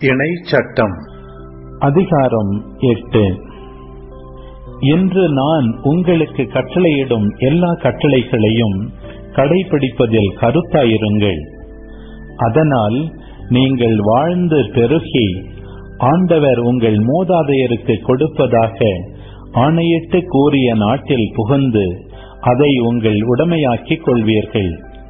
இணை சட்டம் அதிகாரம் எட்டு இன்று நான் உங்களுக்கு கட்டளையிடும் எல்லா கட்டளைகளையும் கடைபிடிப்பதில் கருத்தாயிருங்கள் அதனால் நீங்கள் வாழ்ந்து பெருகி ஆண்டவர் உங்கள் மூதாதையருக்கு கொடுப்பதாக ஆணையிட்டு கூறிய நாட்டில் புகுந்து அதை உங்கள் உடமையாக்கிக் கொள்வீர்கள்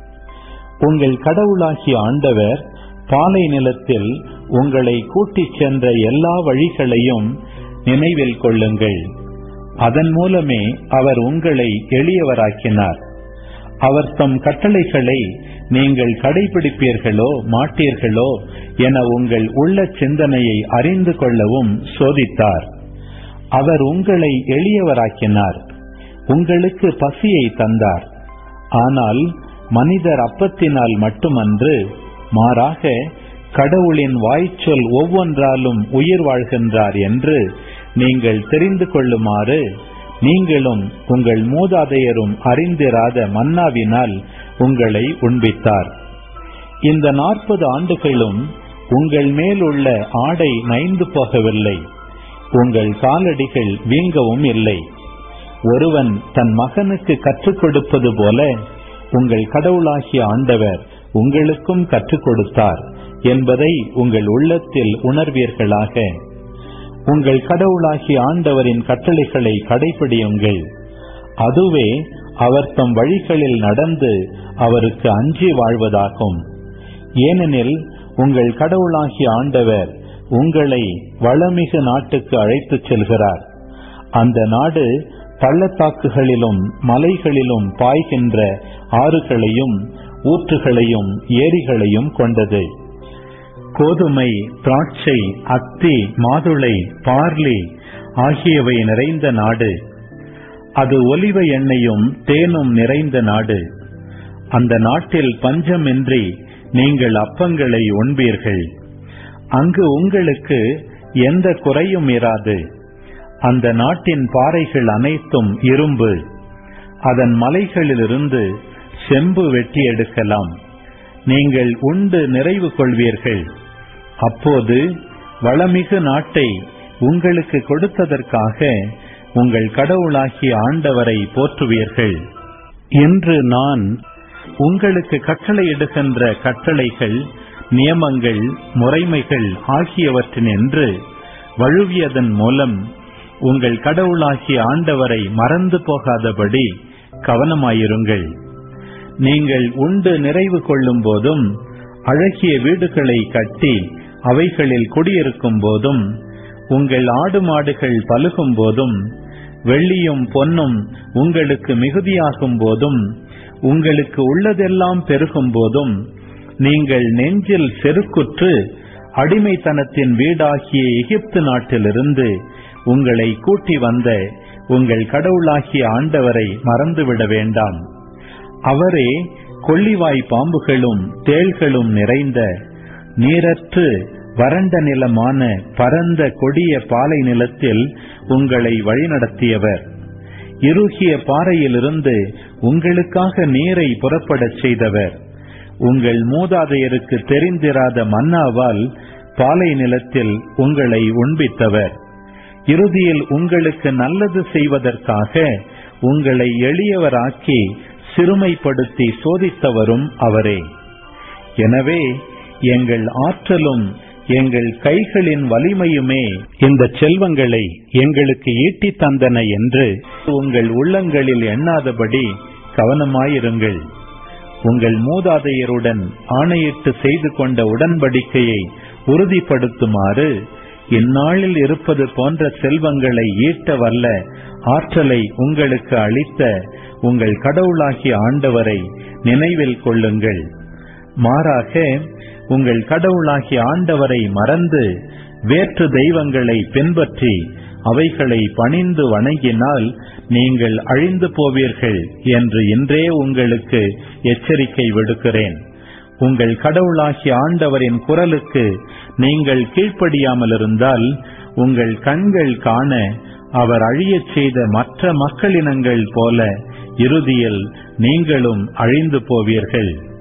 உங்கள் கடவுளாகிய ஆண்டவர் பாலை நிலத்தில் உங்களை கூட்டிச் சென்ற எல்லா வழிகளையும் நினைவில் கொள்ளுங்கள் அதன் மூலமே அவர் உங்களை எளியவராக்கினார் அவர் தம் கட்டளைகளை நீங்கள் கடைபிடிப்பீர்களோ மாட்டீர்களோ என உங்கள் உள்ள சிந்தனையை அறிந்து கொள்ளவும் சோதித்தார் அவர் உங்களை எளியவராக்கினார் உங்களுக்கு பசியை தந்தார் ஆனால் மனிதர் அப்பத்தினால் மட்டுமன்று மாறாக கடவுளின் வாய்ச்சொல் ஒவ்வொன்றாலும் உயிர் வாழ்கின்றார் என்று நீங்கள் தெரிந்து கொள்ளுமாறு நீங்களும் உங்கள் மூதாதையரும் அறிந்திராத மன்னாவினால் உங்களை உண்பித்தார் இந்த நாற்பது ஆண்டுகளும் உங்கள் மேல் உள்ள ஆடை நைந்து போகவில்லை உங்கள் காலடிகள் வீங்கவும் இல்லை ஒருவன் தன் மகனுக்கு கற்றுக் கொடுப்பது போல உங்கள் கடவுளாகிய ஆண்டவர் உங்களுக்கும் கற்றுக் கொடுத்தார் என்பதை உங்கள் உள்ளத்தில் உணர்வீர்களாக உங்கள் கடவுளாகிய ஆண்டவரின் கட்டளைகளை கடைபிடியுங்கள் அதுவே அவர் தம் வழிகளில் நடந்து அவருக்கு அஞ்சி வாழ்வதாகும் ஏனெனில் உங்கள் கடவுளாகிய ஆண்டவர் உங்களை வளமிகு நாட்டுக்கு அழைத்துச் செல்கிறார் அந்த நாடு பள்ளத்தாக்குகளிலும் மலைகளிலும் பாய்கின்ற ஆறுகளையும் ஊற்றுகளையும் ஏரிகளையும் கொண்டது கோதுமை திராட்சை அத்தி மாதுளை பார்லி ஆகியவை நிறைந்த நாடு அது ஒலிவ எண்ணெயும் தேனும் நிறைந்த நாடு அந்த நாட்டில் பஞ்சமின்றி நீங்கள் அப்பங்களை உண்பீர்கள் அங்கு உங்களுக்கு எந்த குறையும் இராது அந்த நாட்டின் பாறைகள் அனைத்தும் இரும்பு அதன் மலைகளிலிருந்து செம்பு வெட்டி எடுக்கலாம் நீங்கள் உண்டு நிறைவு கொள்வீர்கள் அப்போது வளமிகு நாட்டை உங்களுக்கு கொடுத்ததற்காக உங்கள் கடவுளாகிய ஆண்டவரை போற்றுவீர்கள் இன்று நான் உங்களுக்கு கட்டளையிடுகின்ற கட்டளைகள் நியமங்கள் முறைமைகள் ஆகியவற்றின் என்று வழுவியதன் மூலம் உங்கள் கடவுளாகிய ஆண்டவரை மறந்து போகாதபடி கவனமாயிருங்கள் நீங்கள் உண்டு நிறைவு கொள்ளும் போதும் அழகிய வீடுகளை கட்டி அவைகளில் குடியிருக்கும் போதும் உங்கள் ஆடு மாடுகள் பலுகும் போதும் வெள்ளியும் பொன்னும் உங்களுக்கு மிகுதியாகும் போதும் உங்களுக்கு உள்ளதெல்லாம் பெருகும் போதும் நீங்கள் நெஞ்சில் செருக்குற்று அடிமைத்தனத்தின் வீடாகிய எகிப்து நாட்டிலிருந்து உங்களை கூட்டி வந்த உங்கள் கடவுளாகிய ஆண்டவரை மறந்துவிட வேண்டாம் அவரே கொள்ளிவாய் பாம்புகளும் தேள்களும் நிறைந்த நீரற்று வறண்ட நிலமான பரந்த கொடிய பாலை நிலத்தில் உங்களை வழிநடத்தியவர் இறுகிய பாறையிலிருந்து உங்களுக்காக நீரை புறப்படச் செய்தவர் உங்கள் மூதாதையருக்கு தெரிந்திராத மன்னாவால் பாலை நிலத்தில் உங்களை உண்பித்தவர் இறுதியில் உங்களுக்கு நல்லது செய்வதற்காக உங்களை எளியவராக்கி சிறுமைப்படுத்தி சோதித்தவரும் அவரே எனவே எங்கள் ஆற்றலும் எங்கள் கைகளின் வலிமையுமே இந்த செல்வங்களை எங்களுக்கு ஈட்டி தந்தன என்று உங்கள் உள்ளங்களில் எண்ணாதபடி கவனமாயிருங்கள் உங்கள் மூதாதையருடன் ஆணையிட்டு செய்து கொண்ட உடன்படிக்கையை உறுதிப்படுத்துமாறு இந்நாளில் இருப்பது போன்ற செல்வங்களை ஈட்ட வல்ல ஆற்றலை உங்களுக்கு அளித்த உங்கள் கடவுளாகிய ஆண்டவரை நினைவில் கொள்ளுங்கள் மாறாக உங்கள் கடவுளாகிய ஆண்டவரை மறந்து வேற்று தெய்வங்களை பின்பற்றி அவைகளை பணிந்து வணங்கினால் நீங்கள் அழிந்து போவீர்கள் என்று இன்றே உங்களுக்கு எச்சரிக்கை விடுக்கிறேன் உங்கள் கடவுளாகிய ஆண்டவரின் குரலுக்கு நீங்கள் கீழ்ப்படியாமல் இருந்தால் உங்கள் கண்கள் காண அவர் அழியச் செய்த மற்ற மக்களினங்கள் போல இறுதியில் நீங்களும் அழிந்து போவீர்கள்